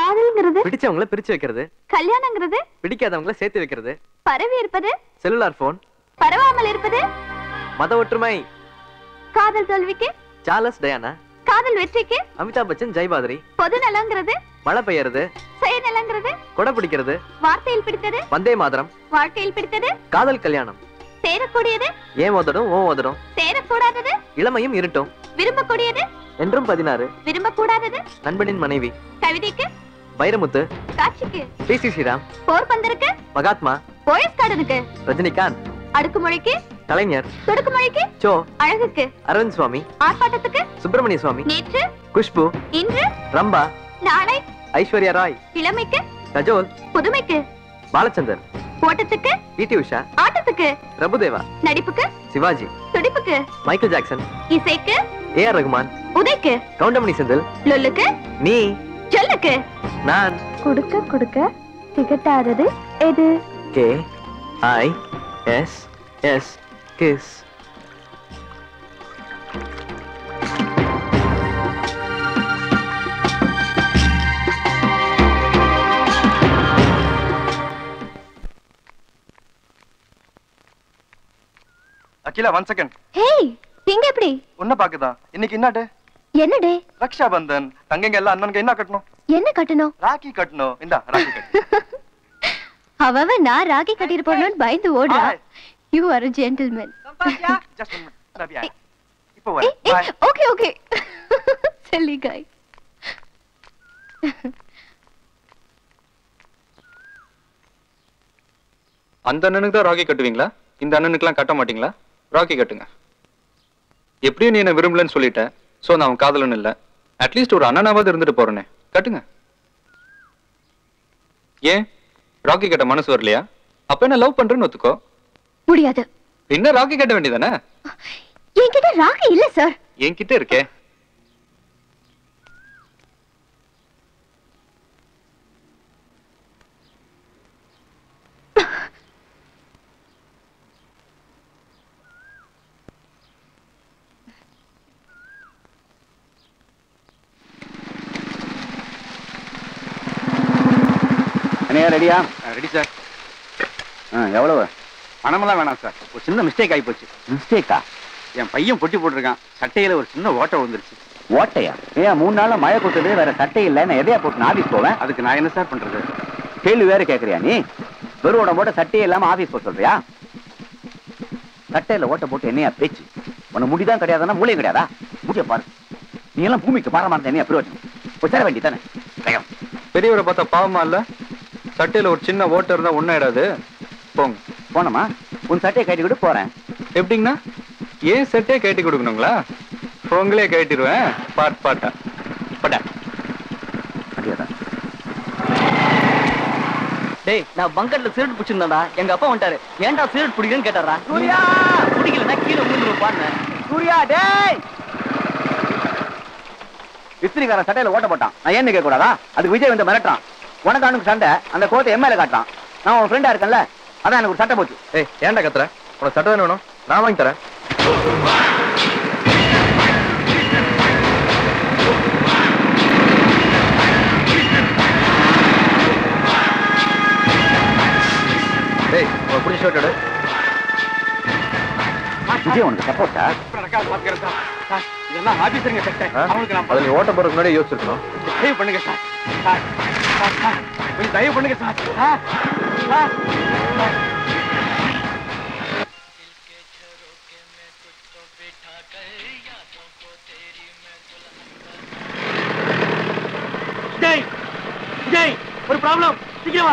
காதல்ங்கிறது பிடிச்சவங்கள பிரிச்சு வைக்கிறது கல்யாணங்கிறது பிடிக்காதவங்கள சேர்த்து வைக்கிறது பரவி இருப்பது செல்லுலார் போன் பரவாமல் இருப்பது மத ஒற்றுமை காதல் தோல்விக்கு சார்லஸ் டயானா காதல் வெற்றிக்கு அமிதாப் பச்சன் ஜெயபாதிரி பொது நலங்கிறது மழை பெய்யறது சுயநலங்கிறது கொடை பிடிக்கிறது வார்த்தையில் பிடித்தது வந்தே மாதரம் வாழ்க்கையில் பிடித்தது காதல் கல்யாணம் சேரக்கூடியது ஏன் உதடும் ஓ உதடும் சேரக்கூடாதது இளமையும் இருட்டும் விரும்பக்கூடியது என்றும் பதினாறு விரும்பக்கூடாதது நண்பனின் மனைவி கவிதைக்கு வைரமுத்து காட்சிக்கு பி சி ஸ்ரீராம் போர்பந்தருக்கு மகாத்மா போயஸ் கார்டனுக்கு ரஜினிகாந்த் அடுக்குமொழிக்கு கலைஞர் தொடுக்குமொழிக்கு சோ அழகுக்கு அரவிந்த் சுவாமி ஆர்ப்பாட்டத்துக்கு சுப்பிரமணிய சுவாமி நேற்று குஷ்பு இன்று ரம்பா நாளை ஐஸ்வர்யா ராய் இளமைக்கு கஜோல் புதுமைக்கு பாலச்சந்தர் ஓட்டத்துக்கு பிடி உஷா ஆட்டத்துக்கு பிரபுதேவா நடிப்புக்கு சிவாஜி துடிப்புக்கு மைக்கேல் ஜாக்சன் இசைக்கு ஏ ஆர் ரகுமான் உதைக்கு கவுண்டமணி செந்தில் லொல்லுக்கு நீ சொல்லுக்கு நான் கொடுக்க கொடுக்க திகட்டாதது எது K I S S kiss Akila one second hey இங்க எப்படி உன்ன பாக்குதா இன்னைக்கு என்னட்டு என்னடே ரக்ஷா பந்தன் தங்கங்க எல்லாம் அண்ணனுக்கு என்ன கட்டணும் என்ன கட்டணும் ராக்கி கட்டணும் இந்தா ராக்கி கட்டு அவவ நான் ராகி கட்டிட்டு போறேன்னு பயந்து ஓடுறா Hi. You are a gentleman just Rabiya இப்போ வர bye okay okay silly guy அந்த அண்ணனுக்கு தான் ராக்கி கட்டுவீங்களா இந்த அண்ணனுக்குலாம் கட்ட மாட்டீங்களா ராக்கி கட்டுங்க எப்படியும் நீ என்ன விரும்பலன்னு சொல்லிட்ட சோ நான் அவன் காதலன் இல்ல அட்லீஸ்ட் ஒரு அண்ணனாவது இருந்துட்டு போறேனே கட்டுங்க ஏன் ராக்கி கட்ட மனசு வரலையா அப்ப என்ன லவ் பண்றேன்னு ஒத்துக்கோ முடியாது பின்ன ராக்கி கட்ட வேண்டியதானே என்கிட்ட ராகி இல்ல சார் என்கிட்ட இருக்கே அண்ணையா ரெடியா ரெடி சார் ஆ எவ்வளவு பணமெல்லாம் வேணாம் சார் ஒரு சின்ன மிஸ்டேக் ஆகி போச்சு மிஸ்டேக்கா என் பையன் பொட்டி போட்டிருக்கான் சட்டையில ஒரு சின்ன ஓட்டை விழுந்துருச்சு ஓட்டையா ஏன் மூணு நாளா மழை கொட்டுது வேற சட்டை இல்ல நான் எதையா போட்டு நான் ஆபீஸ் போவேன் அதுக்கு நான் என்ன சார் பண்றது கேள்வி வேற கேக்குறியா நீ வெறும் உடம்போட சட்டையே இல்லாம ஆபீஸ் போக சொல்றியா சட்டையில ஓட்டை போட்டு என்னையா பேச்சு உனக்கு முடிதான் கிடையாதுன்னா மூளையும் கிடையாதா முடிய பாரு நீ எல்லாம் பூமிக்கு பாரமா இருந்த என்னையா பிரயோஜனம் போய் சேர வேண்டியதானே தயம் பெரியவரை பார்த்தா பாவமா இல்ல சட்டையில ஒரு சின்ன ஓட்டை இருந்தா ஒன்னாயிடாது போங்க போனோமா உன் சட்டையை கட்டி கூட போறேன் எப்படிங்கண்ணா ஏன் செட்டே கட்டி கொடுக்கணுங்களா உங்களே கட்டிடுவேன் பாட் பாட்டா பட்டா அப்படியாதான் டேய் நான் பங்கர்ல சிகரெட் பிடிச்சிருந்தேன்டா எங்க அப்பா வந்துட்டாரு ஏன்டா சிகரெட் பிடிக்குன்னு கேட்டாரா சூர்யா பிடிக்கலன்னா கீழே விழுந்துருப்பான்னு சூர்யா டேய் இஸ்திரிக்காரன் சட்டையில ஓட்ட போட்டான் நான் ஏன்னு கேட்க கூடாதா அதுக்கு விஜய் வந்து மிரட்டான் உனக்கு அவனுக்கு சண்டை அந்த கோத்தை எம்எல்ஏ காட்டான் நான் உன் ஃப்ரெண்டா இருக்கேன்ல அதான் எனக்கு ஒரு சட்டை போச்சு ஏய் ஏன்டா கத்துற உனக்கு சட்டை தானே வேணும் நான் வாங்கி தரேன் டேய் உனக்கு பிடிச்ச ஷர்ட் எடு விஜய் உனக்கு சப்போர்ட்டா பாத்துக்கிறேன் சார் சார் இதெல்லாம் ஆபீசருங்க சட்டை ஆ? அவங்களுக்கு நான் அதுல நீ ஓட்ட போறதுக்கு முன்னாடி யோசிச்சிருக்கணும் தயவு பண்ணுங்க சார் சார் சார், சார் கொஞ்சம் தயவு பண்ணுங்க sir sir sir sir. Jai Jai ஒரு ப்ராப்ளம் சீக்கிரம் வா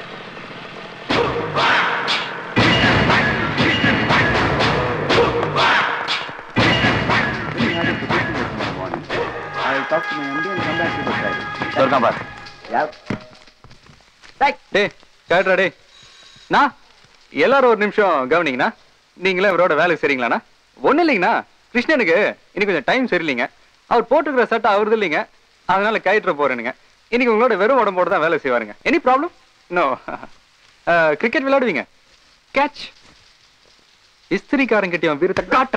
I'll talk to my MD and come back to the side. சொல்றான் பார் Yeah. டேய் கேட்ரா டேய் நான் எல்லாரும் ஒரு நிமிஷம் கவனிங்கண்ணா நீங்களே இவரோட வேலை சரிங்களாண்ணா ஒன்றும் இல்லைங்கண்ணா கிருஷ்ணனுக்கு இன்னைக்கு கொஞ்சம் டைம் சரியில்லைங்க அவர் போட்டுக்கிற சட்டை அவருது இல்லைங்க அதனால கயிற்ற போறேனுங்க இன்னைக்கு உங்களோட வெறும் உடம்போட தான் வேலை செய்வாருங்க எனி ப்ராப்ளம் நோ கிரிக்கெட் விளையாடுவீங்க கேட்ச் இஸ்திரிக்காரங்கிட்ட அவன் வீரத்தை காட்டுற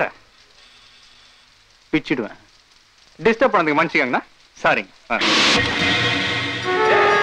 பிச்சிடுவேன் டிஸ்டர்ப் பண்ணதுக்கு மன்னிச்சுக்கங்கண்ணா சாரிங்க ஆ.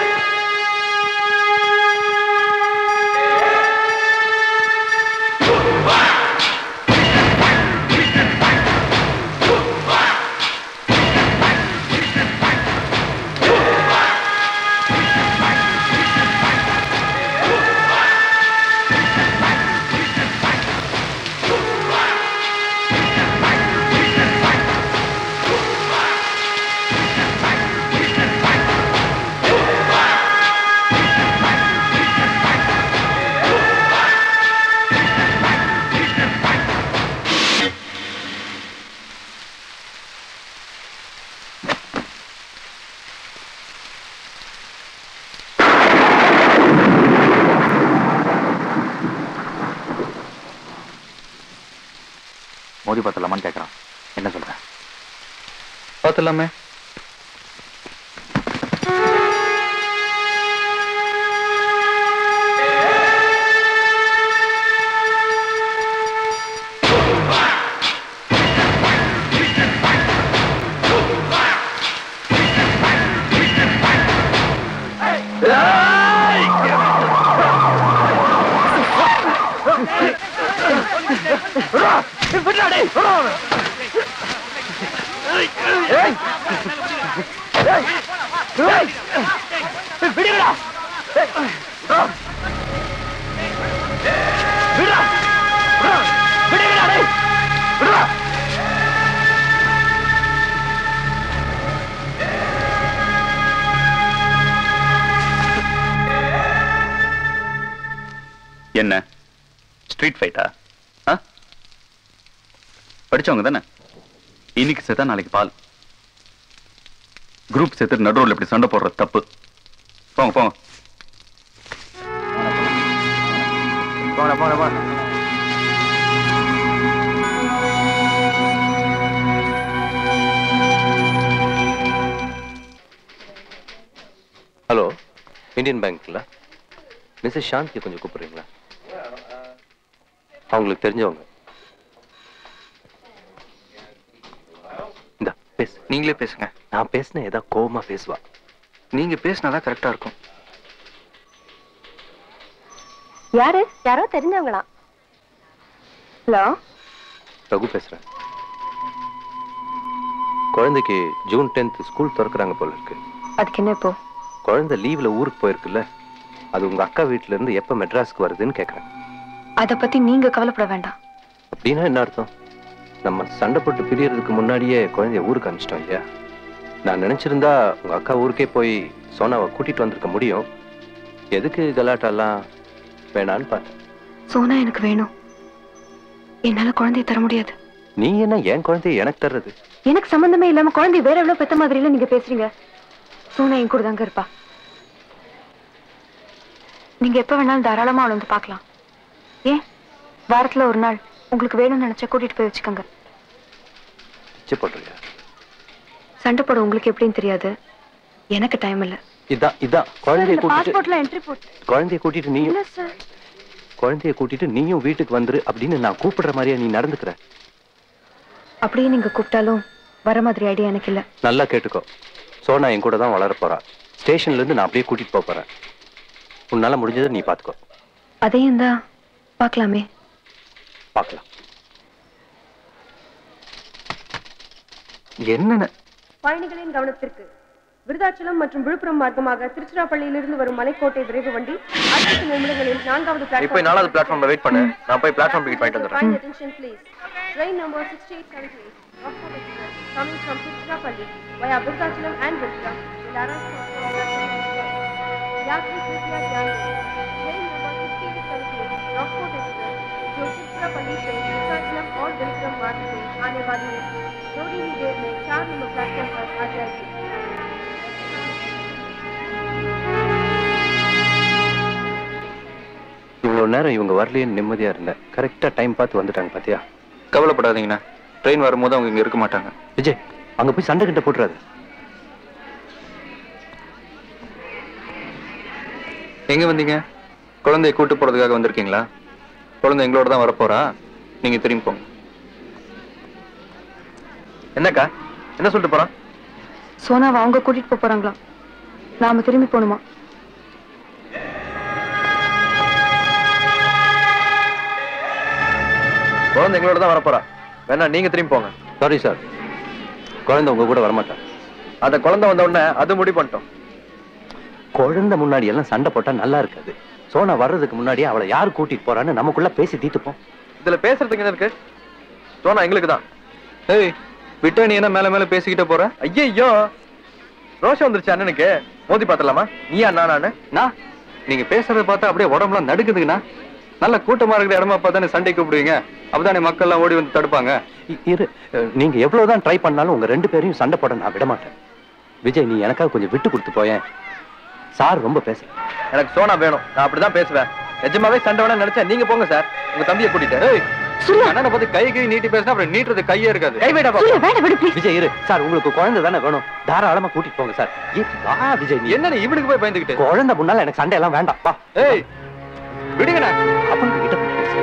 மோதி பார்த்தலாமான்னு கேட்குறான் என்ன சொல்றேன் பார்த்துலாமே என்ன ஸ்ட்ரீட் ஃபைட்டா ஆ படிச்சவங்க தானே இன்னைக்கு சேர்த்தா நாளைக்கு பால் குரூப் சேர்த்து நடுவில் இப்படி சண்டை போடுற தப்பு போங்க போங்க போன போன போன ஹலோ இந்தியன் பேங்க்ல மிஸ்ஸஸ் சாந்தியை கொஞ்சம் கூப்பிடுறீங்களா அவங்களுக்கு தெரிஞ்சவங்க இந்த பேசு நீங்களே பேசுங்க நான் பேசினேன் ஏதாவது கோவமா பேசுவா நீங்க பேசினாதான் கரெக்டா இருக்கும் யாரு யாரோ தெரிஞ்சவங்களா ஹலோ ரகு பேசுறேன் குழந்தைக்கு ஜூன் டென்த் ஸ்கூல் திறக்கறாங்க போல இருக்கு அதுக்கு என்ன இப்போ குழந்தை லீவ்ல ஊருக்கு போயிருக்குல்ல அது உங்க அக்கா வீட்ல இருந்து எப்ப மெட்ராஸ்க்கு வருதுன்னு கேக்குறேன் அத பத்தி நீங்க கவலைப்பட வேண்டாம் அப்படின்னா என்ன அர்த்தம் நம்ம சண்டை போட்டு பிரியறதுக்கு முன்னாடியே குழந்தைய ஊருக்கு அனுப்பிச்சிட்டோம் இல்லையா நான் நினைச்சிருந்தா உங்க அக்கா ஊருக்கே போய் சோனாவை கூட்டிட்டு வந்திருக்க முடியும் எதுக்கு கலாட்டெல்லாம் வேணான்னு பார்த்தேன் சோனா எனக்கு வேணும் என்னால குழந்தைய தர முடியாது நீ என்ன என் குழந்தைய எனக்கு தர்றது எனக்கு சம்பந்தமே இல்லாம குழந்தை வேற எவ்வளவு பெத்த மாதிரி இல்ல நீங்க பேசுறீங்க சோனா என் கூட தாங்க இருப்பா நீங்க எப்ப வேணாலும் தாராளமா அவளை வந்து பார்க்கலாம் ஏன் வாரத்துல ஒரு நாள் உங்களுக்கு வேணும்னு நினைச்சா கூட்டிட்டு போய் வச்சுக்கோங்க பிச்சை போட்டுறியா சண்டை போட உங்களுக்கு எப்படின்னு தெரியாது எனக்கு டைம் இல்ல இதான் இதான் குழந்தைய கூட்டிட்டு பாஸ்போர்ட்ல என்ட்ரி போட்டு குழந்தைய கூட்டிட்டு நீயும் இல்ல சார் குழந்தைய கூட்டிட்டு நீயும் வீட்டுக்கு வந்துரு அப்படின்னு நான் கூப்பிடுற மாதிரியா நீ நடந்துக்கிற அப்படியே நீங்க கூப்பிட்டாலும் வர மாதிரி ஐடியா எனக்கு இல்ல நல்லா கேட்டுக்கோ சோனா என் கூட தான் வளர போறா ஸ்டேஷன்ல இருந்து நான் அப்படியே கூட்டிட்டு போப் போறேன் உன்னால முடிஞ்சதை நீ பாத்துக்கோ அதையும் தான் பார்க்கலாமே பார்க்கலாம் என்னென்ன பயணிகளின் கவனத்திற்கு விருதாச்சலம் மற்றும் விழுப்புரம் மார்க்கமாக திருச்சிராப்பள்ளியிலிருந்து வரும் மலைக்கோட்டை விரைவு வண்டி அடுத்த சில நிமிடங்களில் நான்காவது நீ போய் நாலாவது பிளாட்ஃபார்ம்ல வெயிட் பண்ணு நான் போய் பிளாட்ஃபார்ம் டிக்கெட் வாங்கிட்டு வந்துடுறேன் Kind attention please. Train number 6878, Rockford Express, coming from Tiruchirappalli via Virudachalam and Virutham will arrive for यात्री कृपया ध्यान दें ट्रेन नंबर 6878 रॉकफोर्ट एक्सप्रेस जो तिरुचिरापल्ली से विरुदाचलम और विरुद्रम मार्ग से आने वाली है थोड़ी ही देर में चार नंबर प्लेटफॉर्म पर आ जाएगी இவ்வளவு நேரம் இவங்க வரலையேன்னு நிம்மதியா இருந்தேன் கரெக்டா டைம் பார்த்து வந்துட்டாங்க பாத்தியா கவலைப்படாதீங்கண்ணா ட்ரெயின் வரும்போது அவங்க இங்க இருக்க மாட்டாங்க விஜய் அங்க போய் சண்டை கிட்ட போட்டுறாது எங்க வந்தீங்க குழந்தைய கூட்டு போறதுக்காக வந்திருக்கீங்களா குழந்தை எங்களோட தான் வரப்போறா நீங்க திரும்பி போங்க என்னக்கா என்ன சொல்லிட்டு போறான் சோனாவை அவங்க கூட்டிட்டு போப் போறாங்களாம் நாம திரும்பி போகணுமா குழந்தை எங்களோட தான் வரப்போறா வேணா நீங்க திரும்பி போங்க சாரி சார் குழந்தை உங்க கூட வரமாட்டா அத குழந்தை வந்த உடனே அது முடிவு பண்ணிட்டோம் குழந்தை முன்னாடி எல்லாம் சண்டை போட்டா நல்லா இருக்காது சோனா வர்றதுக்கு முன்னாடி அவளை யார் கூட்டிட்டு போறான்னு நமக்குள்ள பேசி தீத்துப்போம் இதுல பேசுறதுக்கு என்ன இருக்கு சோனா எங்களுக்கு தான் ஏய் விட்டா நீ என்ன மேல மேல பேசிக்கிட்டே போற ஐயோ ரோஷம் வந்துருச்சு அண்ணனுக்கு மோதி பாத்துலாமா நீயா நானு நான் நீங்க பேசுறத பார்த்தா அப்படியே உடம்புலாம் நடுக்குதுங்கண்ணா நல்ல கூட்டமா இருக்கிற இடமா பார்த்தானே சண்டை கூப்பிடுவீங்க அப்பதானே மக்கள் எல்லாம் ஓடி வந்து தடுப்பாங்க இ- இரு அஹ், நீங்க எவ்வளவுதான் ட்ரை பண்ணாலும் உங்க ரெண்டு பேரையும் சண்டை போட நான் விட மாட்டேன் விஜய் நீ எனக்காக கொஞ்சம் விட்டு கொடுத்து போயேன் சார் ரொம்ப பேச எனக்கு சோனா வேணும் நான் அப்படிதான் பேசுவேன் நிஜமாவே சண்டை வேணா நினைச்சேன் நீங்க போங்க சார் உங்க தம்பியை கூட்டிட்டு ஏய் சூர்யா அண்ணனை பார்த்து கை கை நீட்டி பேசினா அப்புறம் நீட்டுறது கையே இருக்காது கைவிட சூர்யா வேண்டாம் விடு ப்ளீஸ் விஜய் இரு சார் உங்களுக்கு குழந்தை தானே வேணும் தாராளமா கூட்டிட்டு போங்க சார் ஏ, வா விஜய் நீ என்ன இவனுக்கு போய் பயந்துகிட்டு குழந்தை முன்னால எனக்கு சண்டை எல்லாம் வேண்டாம் வா ஏய் விடுங்கண்ணா அவங்க கிட்ட போய் பேசு.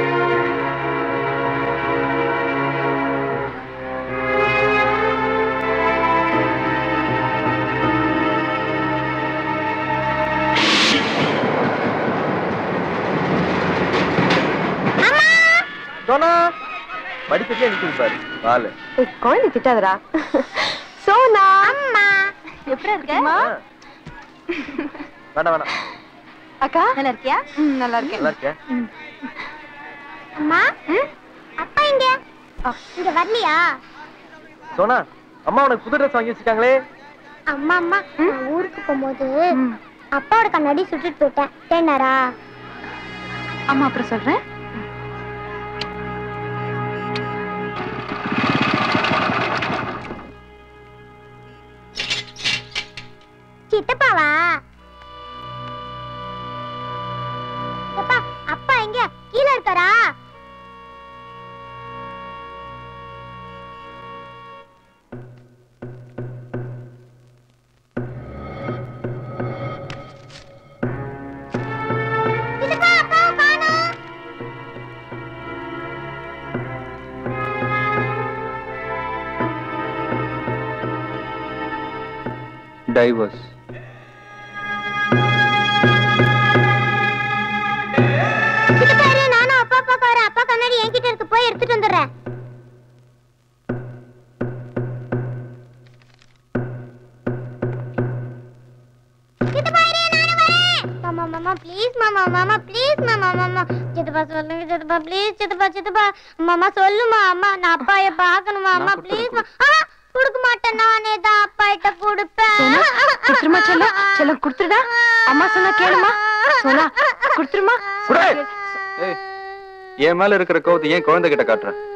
சோனா படிக்கட்டிலே நிக்குது பாரு பாலு ஏய், குழந்தை திட்டாதடா சோனா அம்மா எப்படி இருக்க வேண்டாம் வேண்டாம் அக்கா நல்லா இருக்கியா நல்லா இருக்கேன் நல்லா இருக்கேன் அம்மா அப்பா எங்க இங்க வரலையா சோனா அம்மா உனக்கு புது ட்ரெஸ் வாங்கி வச்சிருக்காங்களே அம்மா அம்மா நான் ஊருக்கு போகும்போது அப்பாவோட கண்ணாடி சுட்டுட்டு போயிட்டேன் தேனாரா அம்மா அப்புறம் சொல்றேன் சித்தப்பாவா அப்பா அப்பா எங்க கீழே இருக்காரா சித்தப்பா அப்பாவை காணோம் டைவர்ஸ் சித்தப்பா இரு, நானும் அப்பா அப்பாக்கு வரேன் அப்பா கண்ணாடி என்கிட்ட இருக்கு போய் எடுத்துட்டு வந்துடுறேன் சித்தப்பா இரு, நானும் வரேன். மாமா மாமா ப்ளீஸ் மாமா மாமா ப்ளீஸ் மாமா மாமா சித்தப்பா சொல்லுங்க சித்தப்பா ப்ளீஸ் சித்தப்பா சித்தப்பா மாமா சொல்லுமா அம்மா நான் அப்பாய பார்க்கணுமா அம்மா ப்ளீஸ் கொடுக்க மாட்டேன் நானே தான் அப்பா கிட்ட கொடுப்பேன் குடுத்துருமா செல்லம் செல்லம் குடுத்துடா அம்மா சொன்னா கேளுமா சோனா குடுத்துருமா ஏய் என் மேல இருக்கிற கோவத்தை ஏன் குழந்தை கிட்ட காட்டுற